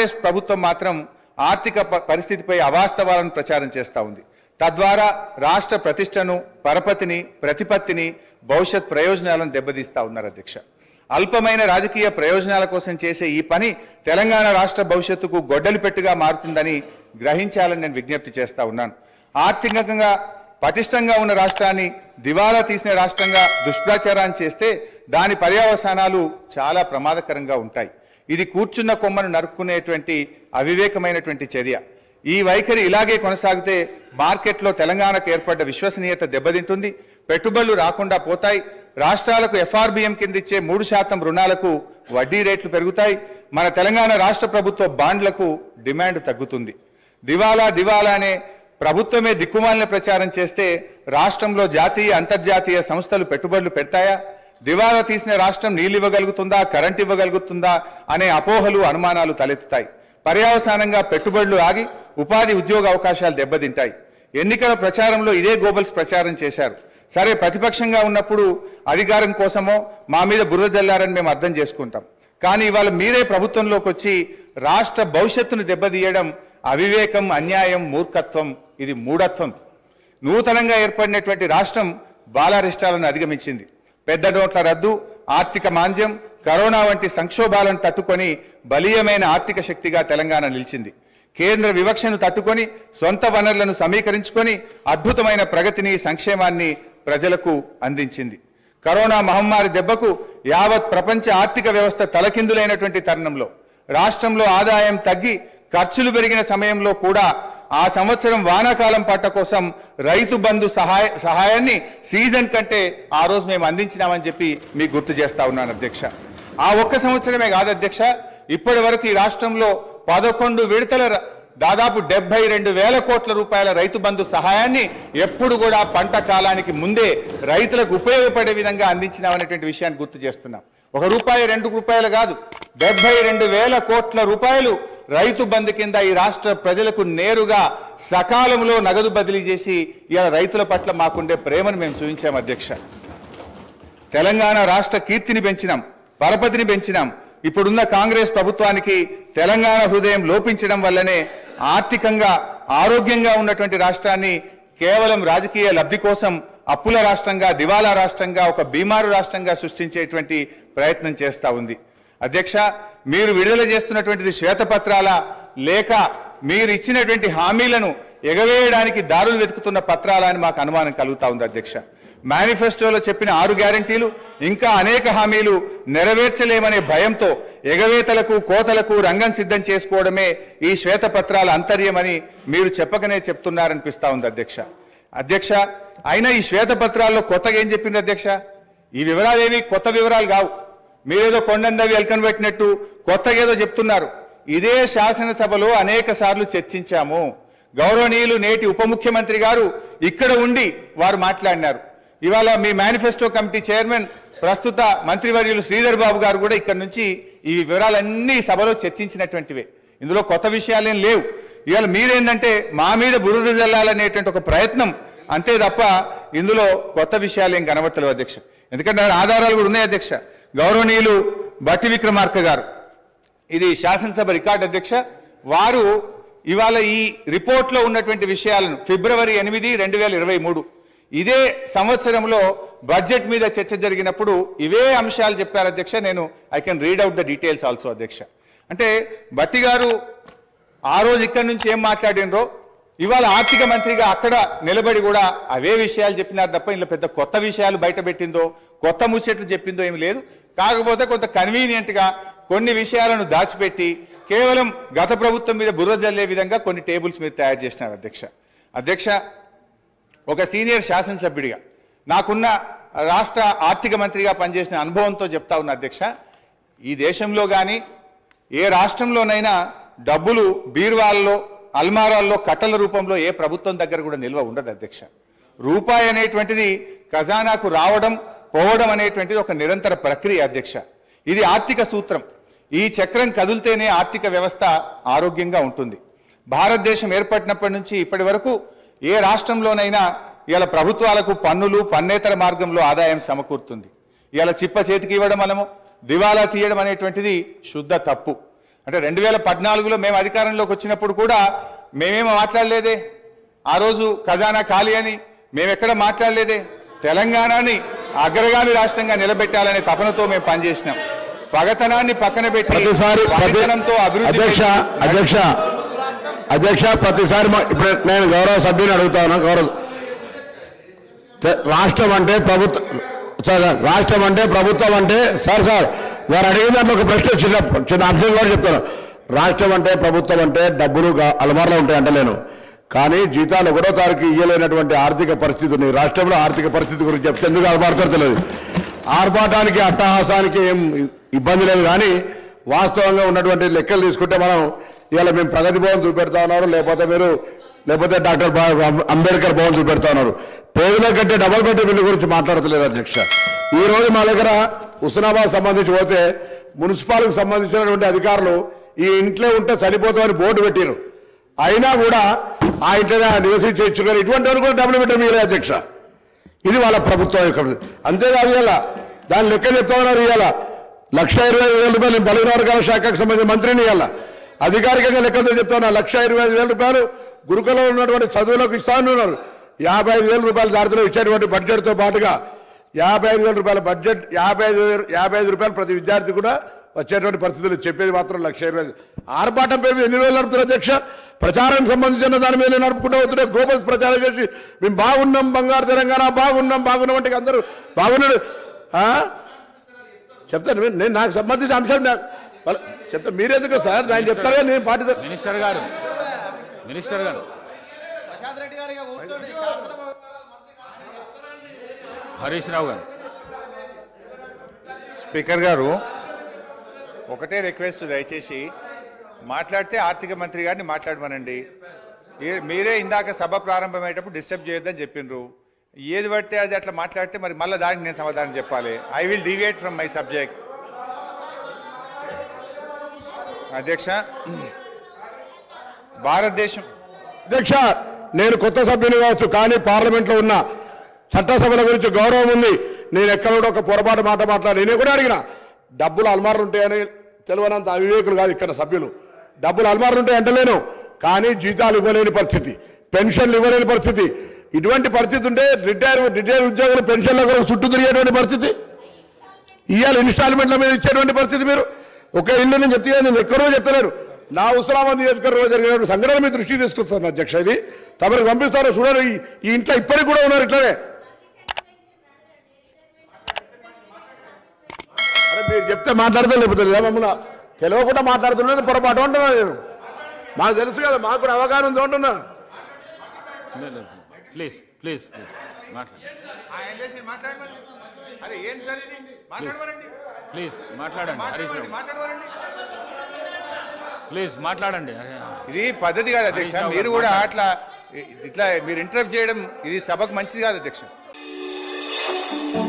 కాంగ్రెస్ ప్రభుత్వం మాత్రం ఆర్థిక ప- పరిస్థితిపై అవాస్తవాలను ప్రచారం చేస్తూ ఉంది తద్వారా రాష్ట్ర ప్రతిష్టను పరపతిని ప్రతిపత్తిని భవిష్యత్ ప్రయోజనాలను దెబ్బతీస్తా ఉన్నారు అధ్యక్ష అల్పమైన రాజకీయ ప్రయోజనాల కోసం చేసే ఈ పని తెలంగాణ రాష్ట్ర భవిష్యత్తుకు గొడ్డలి పెట్టుగా మారుతుందని గ్రహించాలని నేను విజ్ఞప్తి చేస్తా ఉన్నాను ఆర్థికంగా పటిష్టంగా ఉన్న రాష్ట్రాన్ని దివాలా తీసిన రాష్ట్రంగా దుష్ప్రచారాన్ని చేస్తే దాని పర్యవసానాలు చాలా ప్రమాదకరంగా ఉంటాయి ఇది కూర్చున్న కొమ్మను నరుక్కునేటువంటి అవివేకమైనటువంటి చర్య ఈ వైఖరి ఇలాగే కొనసాగితే మార్కెట్లో తెలంగాణకు ఏర్పడ్డ విశ్వసనీయత దెబ్బతింటుంది పెట్టుబడులు రాకుండా పోతాయి రాష్ట్రాలకు ఎఫ్ఆర్బిఎం కింద ఇచ్చే మూడు శాతం రుణాలకు వడ్డీ రేట్లు పెరుగుతాయి మన తెలంగాణ రాష్ట్ర ప్రభుత్వ బాండ్లకు డిమాండ్ తగ్గుతుంది దివాలా దివాలా అనే ప్రభుత్వమే దిక్కుమాలిన ప్రచారం చేస్తే రాష్ట్రంలో జాతీయ అంతర్జాతీయ సంస్థలు పెట్టుబడులు పెడతాయా దివాలా తీసిన రాష్ట్రం నీళ్ళు ఇవ్వగలుగుతుందా కరెంట్ ఇవ్వగలుగుతుందా అనే అపోహలు అనుమానాలు తలెత్తుతాయి పర్యవసానంగా పెట్టుబడులు ఆగి ఉపాధి ఉద్యోగ అవకాశాలు దెబ్బతింటాయి ఎన్నికల ప్రచారంలో ఇదే గోబల్స్ ప్రచారం చేశారు సరే ప్రతిపక్షంగా ఉన్నప్పుడు అధికారం కోసమో మా మీద బురద జల్లారని మేము అర్థం చేసుకుంటాం కానీ ఇవాళ మీరే ప్రభుత్వంలోకి వచ్చి రాష్ట్ర భవిష్యత్తును దెబ్బతీయడం అవివేకం అన్యాయం మూర్ఖత్వం ఇది మూఢత్వం నూతనంగా ఏర్పడినటువంటి రాష్ట్రం బాలారిష్టాలను అధిగమించింది పెద్ద నోట్ల రద్దు ఆర్థిక మాంద్యం కరోనా వంటి సంక్షోభాలను తట్టుకొని బలీయమైన ఆర్థిక శక్తిగా తెలంగాణ నిలిచింది కేంద్ర వివక్షను తట్టుకొని సొంత వనరులను సమీకరించుకొని అద్భుతమైన ప్రగతిని సంక్షేమాన్ని ప్రజలకు అందించింది కరోనా మహమ్మారి దెబ్బకు యావత్ ప్రపంచ ఆర్థిక వ్యవస్థ తలకిందులైనటువంటి తరుణంలో రాష్ట్రంలో ఆదాయం తగ్గి ఖర్చులు పెరిగిన సమయంలో కూడా ఆ సంవత్సరం వానాకాలం పంట కోసం రైతు బంధు సహాయ సహాయాన్ని సీజన్ కంటే ఆ రోజు మేము అందించినామని చెప్పి మీకు గుర్తు చేస్తా ఉన్నాను అధ్యక్ష ఆ ఒక్క సంవత్సరమే కాదు అధ్యక్ష ఇప్పటి వరకు ఈ రాష్ట్రంలో పదకొండు విడతల ర- దాదాపు డెబ్బై రెండు వేల కోట్ల రూపాయల రైతు బంధు సహాయాన్ని ఎప్పుడు కూడా పంట కాలానికి ముందే రైతులకు ఉపయోగపడే విధంగా అందించినామనేటువంటి విషయాన్ని గుర్తు చేస్తున్నాం ఒక రూపాయి రెండు రూపాయలు కాదు డెబ్బై రెండు వేల కోట్ల రూపాయలు రైతు బంధు కింద ఈ రాష్ట్ర ప్రజలకు నేరుగా సకాలంలో నగదు బదిలీ చేసి ఇలా రైతుల పట్ల మాకుండే ప్రేమను మేము చూపించాం అధ్యక్ష తెలంగాణ రాష్ట్ర కీర్తిని పెంచినాం పరపతిని పెంచినాం ఇప్పుడున్న కాంగ్రెస్ ప్రభుత్వానికి తెలంగాణ హృదయం లోపించడం వల్లనే ఆర్థికంగా ఆరోగ్యంగా ఉన్నటువంటి రాష్ట్రాన్ని కేవలం రాజకీయ లబ్ధి కోసం అప్పుల రాష్ట్రంగా దివాలా రాష్ట్రంగా ఒక బీమారు రాష్ట్రంగా సృష్టించేటువంటి ప్రయత్నం చేస్తా ఉంది అధ్యక్ష మీరు విడుదల చేస్తున్నటువంటిది శ్వేతపత్రాల లేక మీరు ఇచ్చినటువంటి హామీలను ఎగవేయడానికి దారులు వెతుకుతున్న పత్రాల అని మాకు అనుమానం కలుగుతా ఉంది అధ్యక్ష మేనిఫెస్టోలో చెప్పిన ఆరు గ్యారంటీలు ఇంకా అనేక హామీలు నెరవేర్చలేమనే భయంతో ఎగవేతలకు కోతలకు రంగం సిద్ధం చేసుకోవడమే ఈ శ్వేతపత్రాల అంతర్యమని మీరు చెప్పకనే చెప్తున్నారనిపిస్తా ఉంది అధ్యక్ష అధ్యక్ష అయినా ఈ శ్వేతపత్రాల్లో కొత్తగా ఏం చెప్పింది అధ్యక్ష ఈ వివరాలు ఏవి కొత్త వివరాలు కావు మీరేదో కొండందవి ఎల్కన్ పెట్టినట్టు కొత్తగా ఏదో చెప్తున్నారు ఇదే శాసనసభలో అనేక సార్లు చర్చించాము గౌరవనీయులు నేటి ఉప ముఖ్యమంత్రి గారు ఇక్కడ ఉండి వారు మాట్లాడినారు ఇవాళ మీ మేనిఫెస్టో కమిటీ చైర్మన్ ప్రస్తుత మంత్రివర్యులు శ్రీధర్ బాబు గారు కూడా ఇక్కడ నుంచి ఈ వివరాలన్నీ సభలో చర్చించినటువంటివే ఇందులో కొత్త విషయాలేం లేవు ఇవాళ మీరేంటంటే మా మీద బురద జల్లాలనేటువంటి ఒక ప్రయత్నం అంతే తప్ప ఇందులో కొత్త విషయాలు ఏం కనబట్టలేవు అధ్యక్ష ఎందుకంటే ఆధారాలు కూడా ఉన్నాయి అధ్యక్ష గౌరవనీయులు బట్టి విక్రమార్క గారు ఇది శాసనసభ రికార్డు అధ్యక్ష వారు ఇవాళ ఈ రిపోర్ట్లో ఉన్నటువంటి విషయాలను ఫిబ్రవరి ఎనిమిది రెండు వేల ఇరవై మూడు ఇదే సంవత్సరంలో బడ్జెట్ మీద చర్చ జరిగినప్పుడు ఇవే అంశాలు చెప్పారు అధ్యక్ష నేను I can read out the details also అధ్యక్ష అంటే బట్టి గారు ఆ రోజు ఇక్కడి నుంచి ఏం మాట్లాడినరో ఇవాళ ఆర్థిక మంత్రిగా అక్కడ నిలబడి కూడా అవే విషయాలు చెప్పినారు తప్ప ఇందులో పెద్ద కొత్త విషయాలు బయట పెట్టిందో కొత్త ముచ్చట్లు చెప్పిందో ఏమి లేదు కాకపోతే కొంత కన్వీనియంట్ గా కొన్ని విషయాలను దాచిపెట్టి కేవలం గత ప్రభుత్వం మీద బుర్ర జల్లే విధంగా కొన్ని టేబుల్స్ మీరు తయారు చేసినారు అధ్యక్ష అధ్యక్ష ఒక సీనియర్ శాసనసభ్యుడిగా నాకున్న రాష్ట్ర ఆర్థిక మంత్రిగా పనిచేసిన అనుభవంతో చెప్తా ఉన్నా అధ్యక్ష ఈ దేశంలో కానీ ఏ రాష్ట్రంలోనైనా డబ్బులు బీర్వాల్లో అల్మారాల్లో కట్టల రూపంలో ఏ ప్రభుత్వం దగ్గర కూడా నిల్వ ఉండదు అధ్యక్ష రూపాయి అనేటువంటిది ఖజానాకు రావడం పోవడం అనేటువంటిది ఒక నిరంతర ప్రక్రియ అధ్యక్ష ఇది ఆర్థిక సూత్రం ఈ చక్రం కదిలితేనే ఆర్థిక వ్యవస్థ ఆరోగ్యంగా ఉంటుంది భారతదేశం ఏర్పడినప్పటి నుంచి ఇప్పటి వరకు ఏ రాష్ట్రంలోనైనా ఇలా ప్రభుత్వాలకు పన్నులు పన్నేతర మార్గంలో ఆదాయం సమకూరుతుంది ఇలా చిప్ప చేతికి ఇవ్వడం మనము దివాలా తీయడం అనేటువంటిది శుద్ధ తప్పు అంటే రెండు వేల పద్నాలుగులో మేము అధికారంలోకి వచ్చినప్పుడు కూడా మేమేమో మాట్లాడలేదే ఆ రోజు ఖజానా ఖాళీ అని మేమెక్కడ మాట్లాడలేదే తెలంగాణని అగ్రగామి రాష్ట్రంగా నిలబెట్టాలనే తపనతో మేము పనిచేసినాం పగతనాన్ని పక్కన పెట్టి ప్రతిసారి ప్రతి పనితనంతో అభివృద్ధి అధ్యక్ష అధ్యక్ష అధ్యక్ష ప్రతిసారి మా- ఇప్పుడు నేను గౌరవ సభ్యుని అడుగుతాను గౌరవ తె- రాష్ట్రం అంటే ప్రభుత్వం సార్ సార్, రాష్ట్రం అంటే ప్రభుత్వం అంటే సార్ సార్ వారు అడిగిన దాంట్లో ఒక ప్రశ్న చిన్న చిన్న అంశం కూడా చెప్తాను రాష్ట్రం అంటే ప్రభుత్వం అంటే డబ్బులు గా- అలమారులో ఉంటాయి అంటలేను కానీ జీతాలు ఒకటో తారీఖు ఇయ్యలేనటువంటి ఆర్థిక పరిస్థితి ఉంది రాష్ట్రంలో ఆర్థిక పరిస్థితి గురించి చెప్తే ఎందుకు అలమారుతారో తెలియదు ఆర్భాటానికి అట్టహాసానికి ఏం ఇబ్బంది లేదు కానీ వాస్తవంగా ఉన్నటువంటి లెక్కలు తీసుకుంటే మనం ఇవాళ మేము ప్రగతి భవన్ చూపెడతా ఉన్నారు లేకపోతే మీరు లేకపోతే డాక్టర్ బా- అంబేద్కర్ భవన్ చూపెడతా ఉన్నారు పేదల కంటే డబల్ బెడ్రూమ్ బిల్లు గురించి మాట్లాడతలేరు అధ్యక్ష ఈ రోజు మా దగ్గర హుస్నాబాద్ సంబంధించి పోతే మున్సిపాల్కి సంబంధించినటువంటి అధికారులు ఈ ఇంట్లో ఉంటే చనిపోతామని బోర్డు పెట్టారు అయినా కూడా ఆ ఇంట్లో నివసించి ఇచ్చుకొని ఇటువంటి వారు కూడా డబుల్ బెడ్రూమ్ ఇవ్వలేదు అధ్యక్ష ఇది వాళ్ళ ప్రభుత్వం యొక్క అంతేకాదు ఇవాళ దాని లెక్క చెప్తా ఉన్నారు ఇవాళ లక్ష ఇరవై ఐదు వేల రూపాయలు నేను బలహీన వర్గాల శాఖకు సంబంధించిన మంత్రిని ఇవాళ అధికారికంగా లెక్కలతో చెప్తా ఉన్నా లక్ష ఇరవై ఐదు వేల రూపాయలు గురుకులంలో ఉన్నటువంటి చదువులకు ఇస్తా ఉన్నారు యాభై ఐదు వేల రూపాయల దారిలో ఇచ్చేటువంటి బడ్జెట్తో పాటుగా యాభై ఐదు వేల రూపాయల బడ్జెట్ యాభై ఐదు వేలు యాభై ఐదు రూపాయలు ప్రతి విద్యార్థి కూడా వచ్చేటువంటి పరిస్థితులు చెప్పేది మాత్రం లక్ష ఇరవై ఐదు ఆర్భాటం పేరు మీద ఎన్ని రోజులు నడుపుతారు అధ్యక్ష ప్రచారానికి సంబంధించిన దాని మీద నడుపుకుంటూ అవుతుంటే గోపల్ ప్రచారం చేసి మేము బాగున్నాం బంగారు తెలంగాణ బాగున్నాం బాగున్నాం అంటే అందరూ బాగున్నాడు ఆ? చెప్తాను నేను- నేను నాకు సంబంధించిన అంశం నాకు వాళ్ళ- చెప్తా మీరెందుకు సార్ నేను చెప్తాను కదా, నేను పార్టీ మినిస్టర్ గారు మినిస్టర్ గారు ప్రశాంత్ రెడ్డి గారు ఇక కూర్చోండి శాసనసభ హరీష్ రావు గారు స్పీకర్ గారు ఒకటే రిక్వెస్ట్ దయచేసి మాట్లాడితే ఆర్థిక మంత్రి గారిని మాట్లాడమనండి ఏ- మీరే ఇందాక సభ ప్రారంభమయ్యేటప్పుడు డిస్టర్బ్ చేయొద్దని చెప్పిండ్రు ఏది పడితే అది అట్లా మాట్లాడితే మరి మళ్ళీ దానికి నేను సమాధానం చెప్పాలి I will deviate from my subject అధ్యక్ష భారతదేశం అధ్యక్ష నేను కొత్త సభ్యుని కావచ్చు కానీ పార్లమెంట్లో ఉన్న చట్టసభల గురించి గౌరవం ఉంది నేను ఎక్కడ కూడా ఒక పొరపాటు మాట మాట్లాడి నేను కూడా అడిగిన డబ్బులు అల్మార్లు ఉంటాయని తెలియనంత అవివేకులు కాదు ఇక్కడ సభ్యులు డబ్బులు అల్మార్లు ఉంటాయి అంటలేను కానీ జీతాలు ఇవ్వలేని పరిస్థితి పెన్షన్లు ఇవ్వలేని పరిస్థితి ఇటువంటి పరిస్థితి ఉంటే రిటైర్ రిటైర్ ఉద్యోగులు పెన్షన్ల కొరకు చుట్టూ తిరిగేటువంటి పరిస్థితి ఇవాళ ఇన్స్టాల్మెంట్ల మీద ఇచ్చేటువంటి పరిస్థితి మీరు ఒక ఇల్లు నేను చెప్తే నేను ఎక్కడో చెప్తలేను నా ఉస్మానాబాద్ నియోజకవర్గంలో జరిగిన సంఘటన మీ దృష్టికి తీసుకొస్తాను అధ్యక్ష ఇది తమకు పంపిస్తారో చూడరు ఈ- ఈ ఇంట్లో ఇప్పటికి కూడా ఉన్నారు ఇట్లనే అరే మీరు చెప్తే మాట్లాడతా లేకపోతే లేదా మమ్మల్ని తెలియకుండా మాట్లాడుతున్నాను పొరపాటు అంటున్నా నేను మాకు తెలుసు కదా మాకు కూడా అవగాహన ఉంది అంటున్నా ప్లీజ్ ప్లీజ్ ప్లీజ్ మాట్లాడండి అరే ఏం సార్ ఇది మాట్లాడమనండి ప్లీజ్ మాట్లాడండి హరీష్ రావు మాట్లాడమనండి ప్లీజ్ మాట్లాడండి అరే, ఇది పద్ధతి కాదు అధ్యక్ష హరీష్ రావు మీరు గారు కూడా అట్లా ఇట్లా మీరు ఇంటరప్ట్ చేయడం ఇది సభకు మంచిది కాదు అధ్యక్ష